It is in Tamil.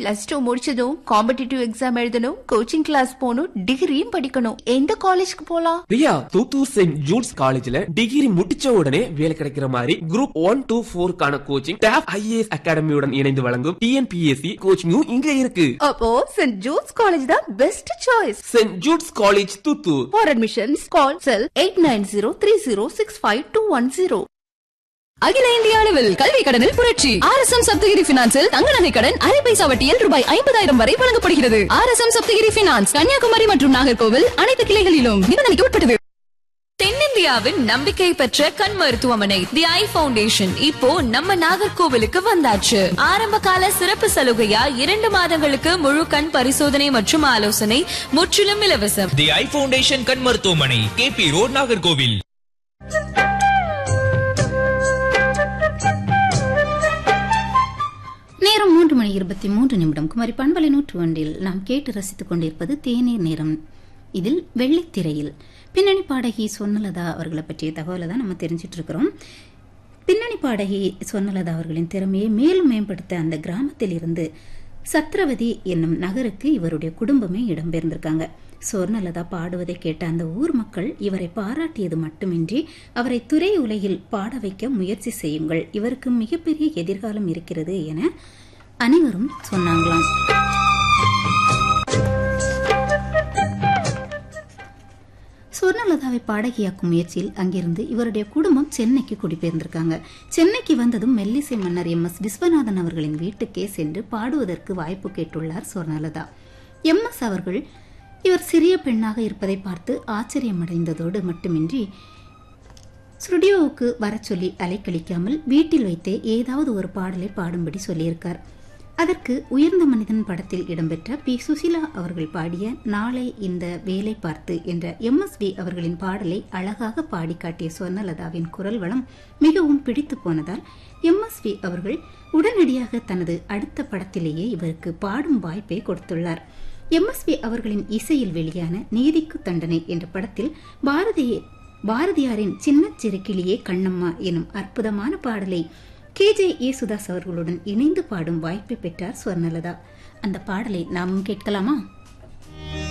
பிளஸ் டூ முடிச்சதும் காம்படிட்டிவ் எக்ஸாம் எழுதணும் கோச்சிங் கிளாஸ் போகணும் டிகிரியும் படிக்கணும் எந்த காலேஜ்க்கு போலாம் பிரியா தூத்தூர் செயின்ட் ஜூட்ஸ் காலேஜ்ல டிகிரி முடிச்ச உடனே வேலை கிடைக்கிற மாதிரி குரூப் ஒன் டூ போருக்கான கோச்சிங் டாப் ஐஏஎஸ் அகாடமியுடன் இணைந்து வழங்கும் டிஎன்பிஎஸ்சி கோச்சிங்கும் இங்க இருக்கு அப்போ சென்ட் ஜூட்ஸ் காலேஜ் தான் best choice Saint Jude's college Thoothoor for admissions call cell eight nine zero three zero six five two one zero அகில இந்திய அளவில் கல்வி கடனில் புரட்சி ஆர் எஸ் எம் சப்தகிரி பினான்சில் தங்க நகை கடன் அரை பைசா வட்டியில் ரூபாய் ஐம்பதாயிரம் வரை வழங்கப்படுகிறது R S M Saptagiri finance Kanyakumari மற்றும் நாகர்கோவில் அனைத்து கிளைகளிலும் நிபந்தனைக்கு உட்பட்டது தென்னிந்தியாவின் நம்பிக்கை பெற்ற கண் மருத்துவமனை தி ஐ ஃபவுண்டேஷன் இப்போ நம்ம நாகர்கோவிலுக்கு வந்தாச்சு ஆரம்ப கால சிறப்பு சலுகையா இரண்டு மாதங்களுக்கு முழு கண் பரிசோதனை மற்றும் ஆலோசனை முற்றிலும் இலவசம் தி ஐ ஃபவுண்டேஷன் கண் மருத்துவமனை கேபி ரோட் நாகர்கோவில் நேரம் மூன்று மணி இருபத்தி மூன்று நிமிடம் குமரி பண்பலை நூற்று ஒன்றில் நாம் கேட்டு ரசித்துக் கொண்டிருப்பது தேநீர் நேரம் இதில் வெள்ளித்திரையில் பின்னணி பாடகி சொன்னலதா அவர்களை பற்றிய தகவலை தான் நம்ம தெரிஞ்சிட்டு இருக்கிறோம் பின்னணி பாடகி சொன்னலதா அவர்களின் திறமையை மேலும் மேம்படுத்த அந்த கிராமத்தில் இருந்து சத்ரவதி என்னும் நகருக்கு இவருடைய குடும்பமே இடம்பெயர்ந்திருக்காங்க சொர்ணலதா பாடுவதை கேட்ட அந்த ஊர் மக்கள் இவரை பாராட்டியது மட்டுமின்றி அவரை துறை உலகில் பாட வைக்க முயற்சி செய்யுங்கள் இவருக்கு மிகப்பெரிய எதிர்காலம் இருக்கிறது என அனைவரும் சொன்னாங்களாம் சுவர்ணலதாவை பாடகியாக்கும் முயற்சியில் அங்கிருந்து இவருடைய குடும்பம் சென்னைக்கு குடிபெயர்ந்திருக்காங்க சென்னைக்கு வந்ததும் மெல்லிசை மன்னர் எம் எஸ் விஸ்வநாதன் அவர்களின் வீட்டுக்கே சென்று பாடுவதற்கு வாய்ப்பு கேட்டுள்ளார் சுவர்ணலதா எம் எஸ் அவர்கள் இவர் சிறிய பெண்ணாக இருப்பதை பார்த்து ஆச்சரியமடைந்ததோடு மட்டுமின்றி ஸ்டுடியோவுக்கு வரச் சொல்லி அலைக்கழிக்காமல் வீட்டில் வைத்தே ஏதாவது ஒரு பாடலை பாடும்படி சொல்லியிருக்கார் அதற்கு உயர்ந்த மனிதன் படத்தில் இடம்பெற்ற பி சுசிலா அவர்கள் பாடிய நாளை இந்த வேலை பார்த்து என்ற எம்எஸ்வி அவர்களின் பாடலை அழகாக பாடி காட்டிய சொர்ணலதாவின் குரல் வளம் மிகவும் பிடித்து போனதால் எம்எஸ்வி அவர்கள் உடனடியாக தனது அடுத்த படத்திலேயே இவருக்கு பாடும் வாய்ப்பை கொடுத்துள்ளார் எம்எஸ்வி அவர்களின் இசையில் வெளியான நீதிக்கு தண்டனை என்ற படத்தில் பாரதிய பாரதியாரின் சின்னச்சிறு கிளியே கண்ணம்மா எனும் அற்புதமான பாடலை கே ஜே யேசுதாஸ் அவர்களுடன் இணைந்து பாடும் வாய்ப்பை பெற்றார் ஸ்வர்ணலதா அந்த பாடலை நாமும் கேட்கலாமா